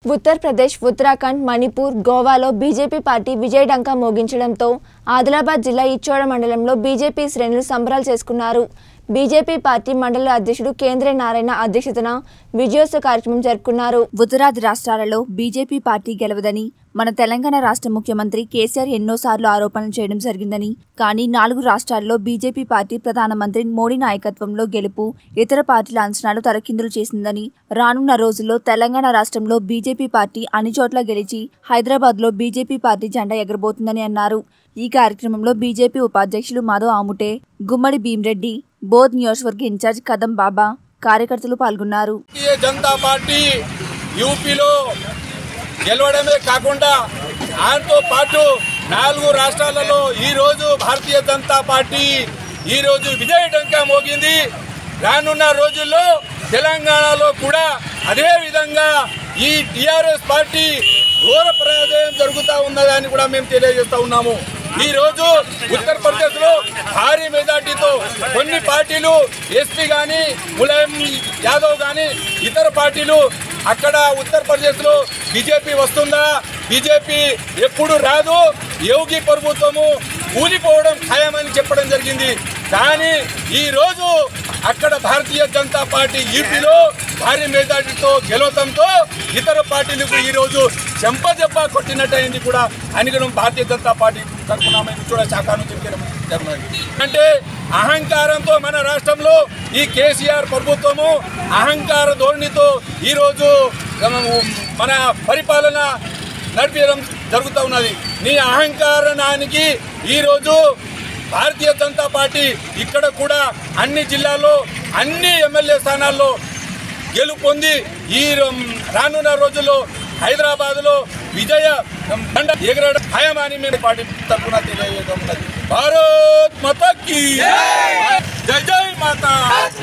ఉత్తరప్రదేశ్ ఉత్తరాఖండ్ మణిపూర్ గోవాలో BJP party విజయడంకా మోగించడంతో Adilabad జిల్లా ఇచ్చోడ మండలంలో బీజేపీ శ్రేణులు సంబరాలు చేసుకున్నారు బీజేపీ పార్టీ మండల అధ్యక్షుడు కేంద్ర నారాయణ అధ్యక్షతన విజయోత్సవ కార్యక్రమం జరుపుకున్నారు ఉత్తరాది రాష్ట్రాలలో బీజేపీ పార్టీ గెలవదని మన తెలంగాణ రాష్ట్ర ముఖ్యమంత్రి కేసీఆర్ ఎన్నోసార్లు ఆరోపణలు చేయడం జరిగిందని కానీ నాలుగు రాష్ట్రాల్లో బీజేపీ పార్టీ ప్రధానమంత్రి మోడీ నాయకత్వంలో గెలుపు ఇతర పార్టీల అంచనాలు తలకిందులు చేసిందని రానున్న రోజుల్లో తెలంగాణ రాష్ట్రంలో బీజేపీ పార్టీ అన్ని చోట్ల గెలిచి హైదరాబాద్ లో బీజేపీ పార్టీ జెండా ఎగరబోతుందని అన్నారు ఈ కార్యక్రమంలో బీజేపీ ఉపాధ్యక్షులు మాధవ్ ఆముటే గుమ్మడి భీమ్రెడ్డి బోధ్ నియోజకవర్గ ఇన్ఛార్జ్ కదం బాబా కార్యకర్తలు పాల్గొన్నారు భారతీయ జనతా పార్టీ యూపీలో గెలవడమే కాకుండా ఆయనతో పాటు నాలుగు రాష్ట్రాలలో ఈ రోజు భారతీయ జనతా పార్టీ ఈ రోజు విజయ డంకా మోగింది రానున్న రోజుల్లో తెలంగాణలో కూడా అదే విధంగా ఈ టిఆర్ఎస్ పార్టీ ఘోర పరాజయం జరుగుతూ ఉన్నదని కూడా మేము తెలియజేస్తా ఉన్నాము ఈ రోజు ఉత్తరప్రదేశ్ లో భారీ మెజార్టీతో కొన్ని పార్టీలు ఎస్పీ గాని ములాయం యాదవ్ గాని ఇతర పార్టీలు అక్కడ ఉత్తరప్రదేశ్ లో బీజేపీ వస్తుందా బీజేపీ ఎప్పుడు రాదు యోగి ప్రభుత్వము కూలిపోవడం ఖాయమని చెప్పడం జరిగింది కానీ ఈ రోజు అక్కడ భారతీయ జనతా పార్టీ యూపీలో భారీ మెజార్టీతో గెలవడంతో ఇతర పార్టీలకు ఈ రోజు చెంపదెబ్బ కొట్టినట్టయింది కూడా అనుగుణం భారతీయ జనతా పార్టీ తరఫున మేము కూడా శాఖ నుంచి చెప్పడం జరిగింది. అంటే అహంకారంతో మన రాష్ట్రంలో ఈ కేసీఆర్ ప్రభుత్వము అహంకార ధోరణితో ఈరోజు మన పరిపాలన నడిపించడం జరుగుతూ ఉన్నది నీ అహంకారానికి ఈరోజు భారతీయ జనతా పార్టీ ఇక్కడ కూడా అన్ని జిల్లాల్లో అన్ని ఎమ్మెల్యే స్థానాల్లో గెలుపొంది ఈ రమ్- రానున్న రోజుల్లో హైదరాబాద్ లో విజయ దండ ఎగరడం ఖాయమని మేము పార్టీ తరఫున తెలియజేయడం ఉన్నది భారత్ మాతాకి జై జై మాతా